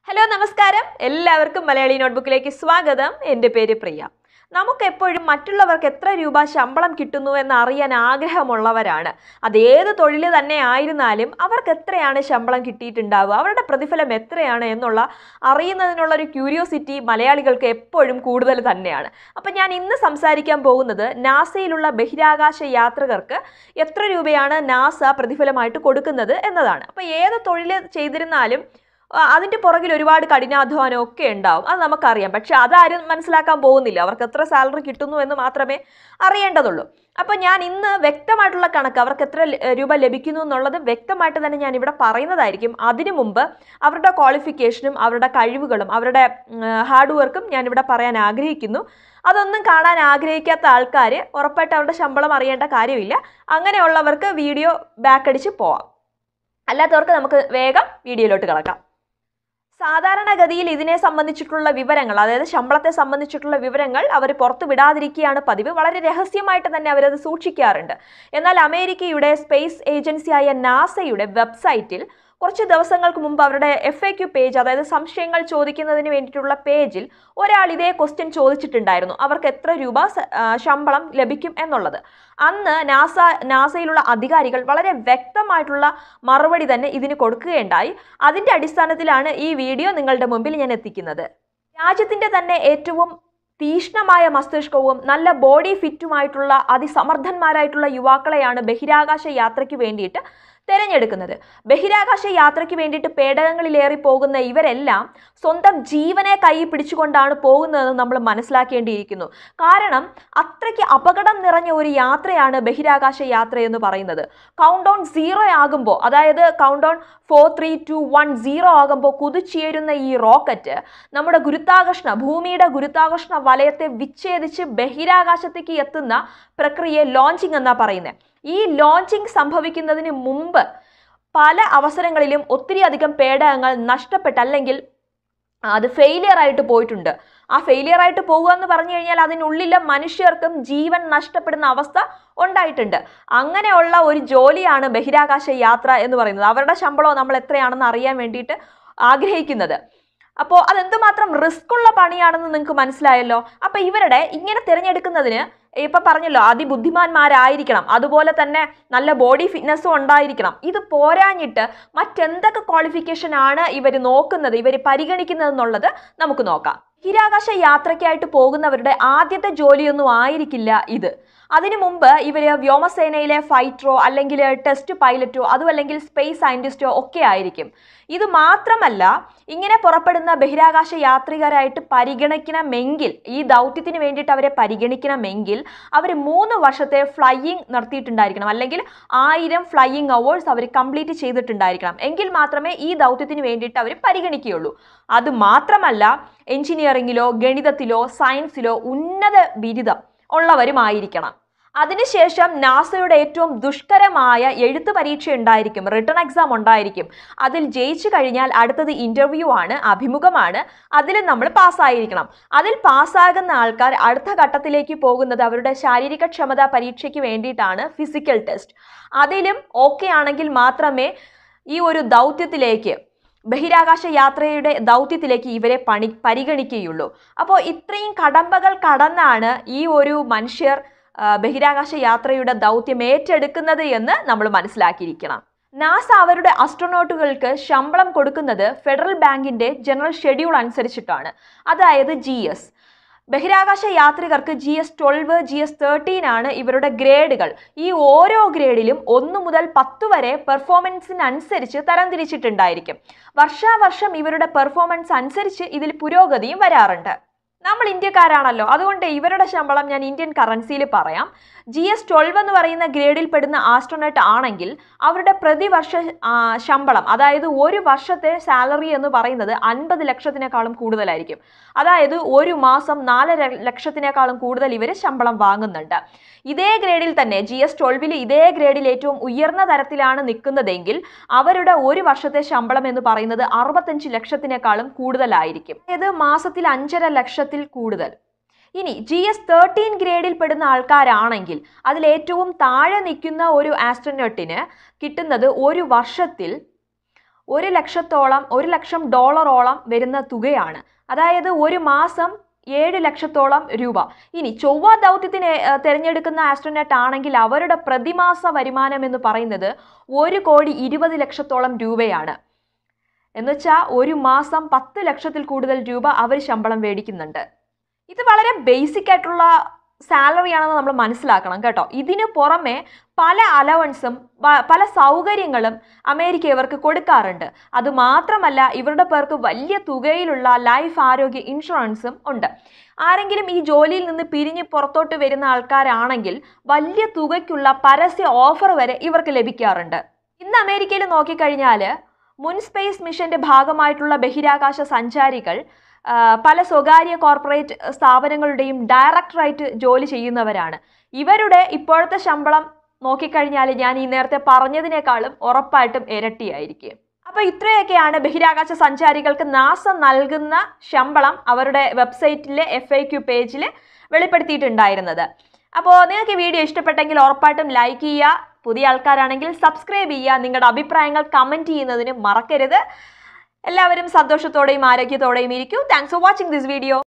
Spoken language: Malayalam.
ഹലോ നമസ്കാരം എല്ലാവർക്കും മലയാളി നോട്ട്ബുക്കിലേക്ക് സ്വാഗതം എൻ്റെ പേര് പ്രിയ നമുക്ക് എപ്പോഴും മറ്റുള്ളവർക്ക് എത്ര രൂപ ശമ്പളം കിട്ടുന്നു എന്ന് അറിയാൻ ആഗ്രഹമുള്ളവരാണ് അത് ഏത് തൊഴിൽ തന്നെ ആയിരുന്നാലും അവർക്ക് എത്രയാണ് ശമ്പളം കിട്ടിയിട്ടുണ്ടാവുക അവരുടെ പ്രതിഫലം എത്രയാണ് എന്നുള്ള അറിയുന്നതിനുള്ള ഒരു ക്യൂരിയോസിറ്റി മലയാളികൾക്ക് എപ്പോഴും കൂടുതൽ തന്നെയാണ് അപ്പം ഞാൻ ഇന്ന് സംസാരിക്കാൻ പോകുന്നത് നാസയിലുള്ള ബഹിരാകാശ യാത്രികർക്ക് എത്ര രൂപയാണ് നാസ പ്രതിഫലമായിട്ട് കൊടുക്കുന്നത് എന്നതാണ് അപ്പോൾ ഏത് തൊഴിൽ ചെയ്തിരുന്നാലും ആ, അതിൻ്റെ പുറകിൽ ഒരുപാട് കഠിനാധ്വാനം ഒക്കെ ഉണ്ടാവും അത് നമുക്കറിയാം പക്ഷെ അതാരും മനസ്സിലാക്കാൻ പോകുന്നില്ല അവർക്ക് എത്ര സാലറി കിട്ടുന്നു എന്ന് മാത്രമേ അറിയേണ്ടതുള്ളൂ അപ്പോൾ ഞാൻ ഇന്ന് വ്യക്തമായിട്ടുള്ള കണക്ക് അവർക്ക് എത്ര ല- രൂപ ലഭിക്കുന്നു എന്നുള്ളത് വ്യക്തമായിട്ട് തന്നെ ഞാൻ ഇവിടെ പറയുന്നതായിരിക്കും അതിനു മുമ്പ് അവരുടെ ക്വാളിഫിക്കേഷനും അവരുടെ കഴിവുകളും അവരുടെ ഹാർഡ് വർക്കും ഞാൻ ഇവിടെ പറയാൻ ആഗ്രഹിക്കുന്നു അതൊന്നും കാണാൻ ആഗ്രഹിക്കാത്ത ആൾക്കാർ ഉറപ്പായിട്ട് അവരുടെ ശമ്പളം അറിയേണ്ട കാര്യമില്ല അങ്ങനെയുള്ളവർക്ക് വീഡിയോ ബാക്ക് അടിച്ച് പോവാം അല്ലാത്തവർക്ക് നമുക്ക് വേഗം വീഡിയോയിലോട്ട് കിടക്കാം സാധാരണഗതിയിൽ ഇതിനെ സംബന്ധിച്ചിട്ടുള്ള വിവരങ്ങൾ അതായത് ശമ്പളത്തെ സംബന്ധിച്ചിട്ടുള്ള വിവരങ്ങൾ അവർ പുറത്തു വിടാതിരിക്കുകയാണ് പതിവ് വളരെ രഹസ്യമായിട്ട് തന്നെ അവരത് സൂക്ഷിക്കാറുണ്ട് എന്നാൽ അമേരിക്കയുടെ സ്പേസ് ഏജൻസിയായ നാസയുടെ വെബ്സൈറ്റിൽ കുറച്ച് ദിവസങ്ങൾക്ക് മുമ്പ് അവരുടെ എഫ് എ ക്യു പേജ് അതായത് സംശയങ്ങൾ ചോദിക്കുന്നതിന് വേണ്ടിയിട്ടുള്ള പേജിൽ ഒരാൾ ഇതേ ക്വസ്റ്റ്യൻ ചോദിച്ചിട്ടുണ്ടായിരുന്നു അവർക്ക് എത്ര രൂപ സ- ആ, ശമ്പളം ലഭിക്കും എന്നുള്ളത് അന്ന് നാസ നാസയിലുള്ള അധികാരികൾ വളരെ വ്യക്തമായിട്ടുള്ള മറുപടി തന്നെ ഇതിന് കൊടുക്കുകയുണ്ടായി അതിൻ്റെ അടിസ്ഥാനത്തിലാണ് ഈ വീഡിയോ നിങ്ങളുടെ മുമ്പിൽ ഞാൻ എത്തിക്കുന്നത് രാജ്യത്തിൻ്റെ തന്നെ ഏറ്റവും തീഷ്ണമായ മസ്തിഷ്കവും നല്ല ബോഡി ഫിറ്റുമായിട്ടുള്ള അതിസമർത്ഥന്മാരായിട്ടുള്ള യുവാക്കളെയാണ് ബഹിരാകാശ യാത്രയ്ക്ക് വേണ്ടിയിട്ട് തിരഞ്ഞെടുക്കുന്നത് ബഹിരാകാശ യാത്രയ്ക്ക് വേണ്ടിയിട്ട് പേടകങ്ങളിലേറി പോകുന്ന ഇവരെല്ലാം സ്വന്തം ജീവനെ കൈ പിടിച്ചുകൊണ്ടാണ് പോകുന്നതെന്ന് നമ്മൾ മനസ്സിലാക്കേണ്ടിയിരിക്കുന്നു കാരണം അത്രയ്ക്ക് അപകടം നിറഞ്ഞ ഒരു യാത്രയാണ് ബഹിരാകാശ യാത്ര എന്ന് പറയുന്നത് കൗണ്ട് ഡൗൺ സീറോ ആകുമ്പോൾ അതായത് count down four three two one zero ആകുമ്പോൾ കുതിച്ചുയരുന്ന ഈ റോക്കറ്റ് നമ്മുടെ ഗുരുത്വാകർഷണ ഭൂമിയുടെ ഗുരുത്വാകർഷണ വലയത്തെ വിച്ഛേദിച്ച് ബഹിരാകാശത്തേക്ക് എത്തുന്ന പ്രക്രിയയെ ലോഞ്ചിങ് എന്നാ പറയുന്നത് ഈ ലോഞ്ചിങ് സംഭവിക്കുന്നതിന് മുമ്പ് പല അവസരങ്ങളിലും ഒത്തിരി അധികം പേടകങ്ങൾ നഷ്ടപ്പെട്ട് അല്ലെങ്കിൽ അത് ഫെയിലിയർ ആയിട്ട് പോയിട്ടുണ്ട് ആ ഫെയിലിയർ ആയിട്ട് പോകുക എന്ന് പറഞ്ഞു കഴിഞ്ഞാൽ അതിനുള്ളിലെ മനുഷ്യർക്കും ജീവൻ നഷ്ടപ്പെടുന്ന അവസ്ഥ ഉണ്ടായിട്ടുണ്ട് അങ്ങനെയുള്ള ഒരു ജോലിയാണ് ബഹിരാകാശ യാത്ര എന്ന് പറയുന്നത് അവരുടെ ശമ്പളം നമ്മൾ എത്രയാണെന്ന് അറിയാൻ വേണ്ടിയിട്ട് ആഗ്രഹിക്കുന്നത് അപ്പോൾ അതെന്തുമാത്രം റിസ്ക് ഉള്ള പണിയാണെന്ന് നിങ്ങൾക്ക് മനസ്സിലായല്ലോ അപ്പോൾ ഇവരുടെ ഇങ്ങനെ തിരഞ്ഞെടുക്കുന്നതിന് ഇപ്പം പറഞ്ഞല്ലോ അതിബുദ്ധിമാന്മാരായിരിക്കണം അതുപോലെ തന്നെ നല്ല ബോഡി ഫിറ്റ്നസ്സും ഉണ്ടായിരിക്കണം ഇത് പോരാഞ്ഞിട്ട് മറ്റെന്തൊക്കെ ക്വാളിഫിക്കേഷൻ ആണ് ഇവർ നോക്കുന്നത് ഇവർ പരിഗണിക്കുന്നത് എന്നുള്ളത് നമുക്ക് നോക്കാം ബഹിരാകാശ യാത്രയ്ക്കായിട്ട് പോകുന്നവരുടെ ആദ്യത്തെ ജോലിയൊന്നും ആയിരിക്കില്ല ഇത് അതിനു മുമ്പ് ഇവർ വ്യോമസേനയിലെ ഫൈറ്ററോ അല്ലെങ്കിൽ ടെസ്റ്റ് പൈലറ്റോ അതും അല്ലെങ്കിൽ സ്പേസ് സയൻറ്റിസ്റ്റോ ഒക്കെ ആയിരിക്കും ഇത് മാത്രമല്ല ഇങ്ങനെ പുറപ്പെടുന്ന ബഹിരാകാശ യാത്രികരായിട്ട് പരിഗണിക്കണമെങ്കിൽ ഈ ദൗത്യത്തിന് വേണ്ടിയിട്ട് അവരെ പരിഗണിക്കണമെങ്കിൽ അവർ മൂന്ന് വർഷത്തെ ഫ്ലൈയിങ് നടത്തിയിട്ടുണ്ടായിരിക്കണം അല്ലെങ്കിൽ ആയിരം ഫ്ലൈയിങ് അവേഴ്സ് അവർ കംപ്ലീറ്റ് ചെയ്തിട്ടുണ്ടായിരിക്കണം എങ്കിൽ മാത്രമേ ഈ ദൗത്യത്തിന് വേണ്ടിയിട്ട് അവർ പരിഗണിക്കുകയുള്ളൂ അത് മാത്രമല്ല എഞ്ചിനീയറിംഗിലോ ഗണിതത്തിലോ സയൻസിലോ ഉന്നത ബിരുദം ഉള്ളവരുമായിരിക്കണം അതിനുശേഷം നാസയുടെ ഏറ്റവും ദുഷ്കരമായ എഴുത്ത് പരീക്ഷ ഉണ്ടായിരിക്കും റിട്ടേൺ എക്സാം ഉണ്ടായിരിക്കും അതിൽ ജയിച്ചു കഴിഞ്ഞാൽ അടുത്തത് ഇൻ്റർവ്യൂ ആണ് അഭിമുഖമാണ് അതിൽ നമ്മൾ പാസ്സായിരിക്കണം അതിൽ പാസ്സാകുന്ന ആൾക്കാർ അടുത്ത ഘട്ടത്തിലേക്ക് പോകുന്നത് അവരുടെ ശാരീരിക ക്ഷമതാ പരീക്ഷയ്ക്ക് വേണ്ടിയിട്ടാണ് ഫിസിക്കൽ ടെസ്റ്റ് അതിലും ഓക്കെ ആണെങ്കിൽ മാത്രമേ ഈ ഒരു ദൗത്യത്തിലേക്ക് ബഹിരാകാശ യാത്രയുടെ ദൗത്യത്തിലേക്ക് ഇവരെ പണി പരിഗണിക്കുകയുള്ളൂ അപ്പോൾ ഇത്രയും കടമ്പകൾ കടന്നാണ് ഈ ഒരു മനുഷ്യർ ആ, ബഹിരാകാശ യാത്രയുടെ ദൗത്യം ഏറ്റെടുക്കുന്നത് എന്ന് നമ്മൾ മനസ്സിലാക്കിയിരിക്കണം നാസ അവരുടെ അസ്ട്രോനോട്ടുകൾക്ക് ശമ്പളം കൊടുക്കുന്നത് ഫെഡറൽ ബാങ്കിന്റെ ജനറൽ ഷെഡ്യൂൾ അനുസരിച്ചിട്ടാണ് അതായത് ജി എസ് ബഹിരാകാശ യാത്രികർക്ക് G S twelve G S thirteen ആണ് ഇവരുടെ ഗ്രേഡുകൾ ഈ ഓരോ ഗ്രേഡിലും ഒന്ന് മുതൽ പത്ത് വരെ പെർഫോമൻസിനനുസരിച്ച് തരംതിരിച്ചിട്ടുണ്ടായിരിക്കും വർഷാവർഷം ഇവരുടെ പെർഫോമൻസ് അനുസരിച്ച് ഇതിൽ പുരോഗതിയും വരാറുണ്ട് നമ്മൾ ഇന്ത്യക്കാരാണല്ലോ അതുകൊണ്ട് ഇവരുടെ ശമ്പളം ഞാൻ ഇന്ത്യൻ കറൻസിയിൽ പറയാം ജി എസ് ട്വൽവ് എന്ന് പറയുന്ന ഗ്രേഡിൽ പെടുന്ന ആസ്ട്രോനട്ട് ആണെങ്കിൽ അവരുടെ പ്രതിവർഷ ആ, ശമ്പളം അതായത് ഒരു വർഷത്തെ സാലറി എന്ന് പറയുന്നത് അൻപത് ലക്ഷത്തിനേക്കാളും കൂടുതലായിരിക്കും അതായത് ഒരു മാസം നാലര ലക്ഷത്തിനേക്കാളും കൂടുതൽ ഇവർ ശമ്പളം വാങ്ങുന്നുണ്ട് ഇതേ ഗ്രേഡിൽ തന്നെ ജി എസ് ട്വൽവിൽ ഇതേ ഗ്രേഡിൽ ഏറ്റവും ഉയർന്ന തരത്തിലാണ് നിൽക്കുന്നതെങ്കിൽ അവരുടെ ഒരു വർഷത്തെ ശമ്പളം എന്ന് പറയുന്നത് അറുപത്തഞ്ച് ലക്ഷത്തിനേക്കാളും കൂടുതലായിരിക്കും അതായത് മാസത്തിൽ അഞ്ചര ലക്ഷത്തിൽ കൂടുതൽ ഇനി ജി എസ് തേർട്ടീൻ ഗ്രേഡിൽ പെടുന്ന ആൾക്കാരാണെങ്കിൽ അതിൽ ഏറ്റവും താഴെ നിൽക്കുന്ന ഒരു ആസ്ട്രോനട്ടിന് കിട്ടുന്നത് ഒരു വർഷത്തിൽ ഒരു ലക്ഷത്തോളം ഒരു ലക്ഷം ഡോളറോളം വരുന്ന തുകയാണ് അതായത് ഒരു മാസം ഏഴ് ലക്ഷത്തോളം രൂപ ഇനി ചൊവ്വ ദൗത്യത്തിന് ഏഹ്, തിരഞ്ഞെടുക്കുന്ന ആസ്ട്രോനട്ട് ആണെങ്കിൽ അവരുടെ പ്രതിമാസ വരുമാനം എന്ന് പറയുന്നത് ഒരു കോടി ഇരുപത് ലക്ഷത്തോളം രൂപയാണ് എന്നുവെച്ചാൽ ഒരു മാസം പത്ത് ലക്ഷത്തിൽ കൂടുതൽ രൂപ അവർ ശമ്പളം മേടിക്കുന്നുണ്ട് ഇത് വളരെ ബേസിക് ആയിട്ടുള്ള സാലറി ആണെന്ന് നമ്മൾ മനസ്സിലാക്കണം കേട്ടോ ഇതിനു പുറമെ പല അലവൻസും പല സൗകര്യങ്ങളും അമേരിക്ക ഇവർക്ക് കൊടുക്കാറുണ്ട് അതുമാത്രമല്ല ഇവരുടെ പേർക്ക് വലിയ തുകയിലുള്ള ലൈഫ് ആരോഗ്യ ഇൻഷുറൻസും ഉണ്ട് ആരെങ്കിലും ഈ ജോലിയിൽ നിന്ന് പിരിഞ്ഞ് പുറത്തോട്ട് വരുന്ന ആൾക്കാരാണെങ്കിൽ വലിയ തുകയ്ക്കുള്ള പരസ്യ ഓഫർ വരെ ഇവർക്ക് ലഭിക്കാറുണ്ട് ഇന്ന് അമേരിക്കയിൽ നോക്കിക്കഴിഞ്ഞാൽ മുൻ സ്പേസ് മിഷന്റെ ഭാഗമായിട്ടുള്ള ബഹിരാകാശ സഞ്ചാരികൾ ആ, പല സ്വകാര്യ കോർപ്പറേറ്റ് സ്ഥാപനങ്ങളുടെയും ഡയറക്ടറായിട്ട് ജോലി ചെയ്യുന്നവരാണ് ഇവരുടെ ഇപ്പോഴത്തെ ശമ്പളം നോക്കിക്കഴിഞ്ഞാൽ ഞാൻ ഈ നേരത്തെ പറഞ്ഞതിനേക്കാളും ഉറപ്പായിട്ടും ഇരട്ടിയായിരിക്കും അപ്പോൾ ഇത്രയൊക്കെയാണ് ബഹിരാകാശ സഞ്ചാരികൾക്ക് നാസ നൽകുന്ന ശമ്പളം അവരുടെ വെബ്സൈറ്റിലെ എഫ് ഐ ക്യു പേജിൽ വെളിപ്പെടുത്തിയിട്ടുണ്ടായിരുന്നത് അപ്പോൾ നിങ്ങൾക്ക് ഈ വീഡിയോ ഇഷ്ടപ്പെട്ടെങ്കിൽ ഉറപ്പായിട്ടും ലൈക്ക് ചെയ്യുക പുതിയ ആൾക്കാരാണെങ്കിൽ സബ്സ്ക്രൈബ് ചെയ്യുക നിങ്ങളുടെ അഭിപ്രായങ്ങൾ കമൻറ്റ് ചെയ്യുന്നതിന് മറക്കരുത് എല്ലാവരും സന്തോഷത്തോടെയും ആരോഗ്യത്തോടെയും ഇരിക്കൂ thanks for watching this video